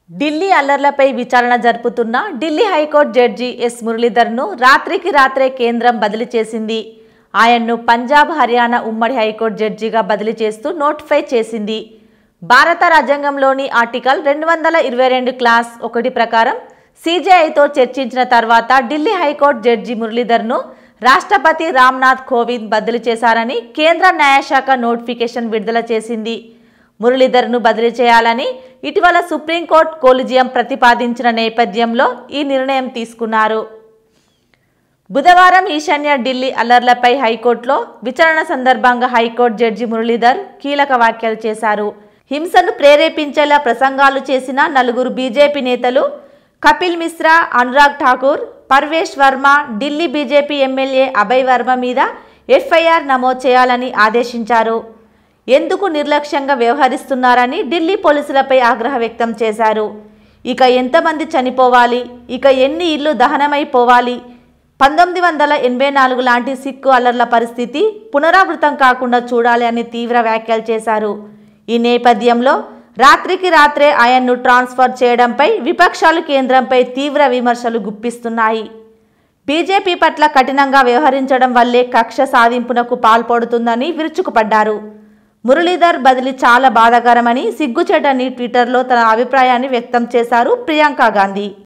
ఢిల్లీ అల్లర్లపై విచారణ జరుపుతున్న ఢిల్లీ హైకోర్టు జడ్జి ఎస్ మురళీధర్ను రాత్రికి రాత్రే కేంద్రం బదిలీ చేసింది ఆయన్ను పంజాబ్ హర్యానా ఉమ్మడి హైకోర్టు జడ్జిగా బదిలీ చేస్తూ నోటిఫై చేసింది భారత రాజ్యాంగంలోని ఆర్టికల్ రెండు వందల ఇరవై రెండు క్లాస్ ఒకటి ప్రకారం సీజేఐతో చర్చించిన తర్వాత ఢిల్లీ హైకోర్టు జడ్జి మురళీధర్ను రాష్ట్రపతి రామ్నాథ్ కోవింద్ బదిలీ చేశారని కేంద్ర న్యాయశాఖ నోటిఫికేషన్ విడుదల చేసింది మురళీధర్ను బదిలీ చేయాలని ఇటీవల సుప్రీంకోర్టు కొలిజియం ప్రతిపాదించిన నేపథ్యంలో ఈ నిర్ణయం తీసుకున్నారు బుధవారం ఈశాన్య ఢిల్లీ అల్లర్లపై హైకోర్టులో విచారణ సందర్భంగా హైకోర్టు జడ్జి మురళీధర్ కీలక వ్యాఖ్యలు చేశారు హింసను ప్రేరేపించేలా ప్రసంగాలు చేసిన నలుగురు బీజేపీ నేతలు కపిల్ మిశ్రా అనురాగ్ ఠాకూర్ పర్వేష్ వర్మ ఢిల్లీ బీజేపీ ఎమ్మెల్యే అభయ్ వర్మ మీద ఎఫ్ఐఆర్ నమోదు చేయాలని ఆదేశించారు ఎందుకు నిర్లక్ష్యంగా వ్యవహరిస్తున్నారని ఢిల్లీ పోలీసులపై ఆగ్రహం వ్యక్తం చేశారు ఇక ఎంతమంది చనిపోవాలి ఇక ఎన్ని ఇళ్లు దహనమైపోవాలి పంతొమ్మిది వందల ఎనభై నాలుగు లాంటి సిక్కు అల్లర్ల పరిస్థితి పునరావృతం కాకుండా చూడాలి అని తీవ్ర వ్యాఖ్యలు చేశారు ఈ నేపథ్యంలో రాత్రికి రాత్రే ఆయన్ను ట్రాన్స్ఫర్ చేయడంపై విపక్షాలు కేంద్రంపై తీవ్ర విమర్శలు గుప్పిస్తున్నాయి బీజేపీ పట్ల కఠినంగా వ్యవహరించడం వల్లే కక్ష సాధింపునకు పాల్పడుతుందని విరుచుకుపడ్డారు మురళీధర్ బదిలీ చాలా బాధాకరమని సిగ్గుచేటని ట్విట్టర్లో తన అభిప్రాయాన్ని వ్యక్తం చేశారు ప్రియాంక గాంధీ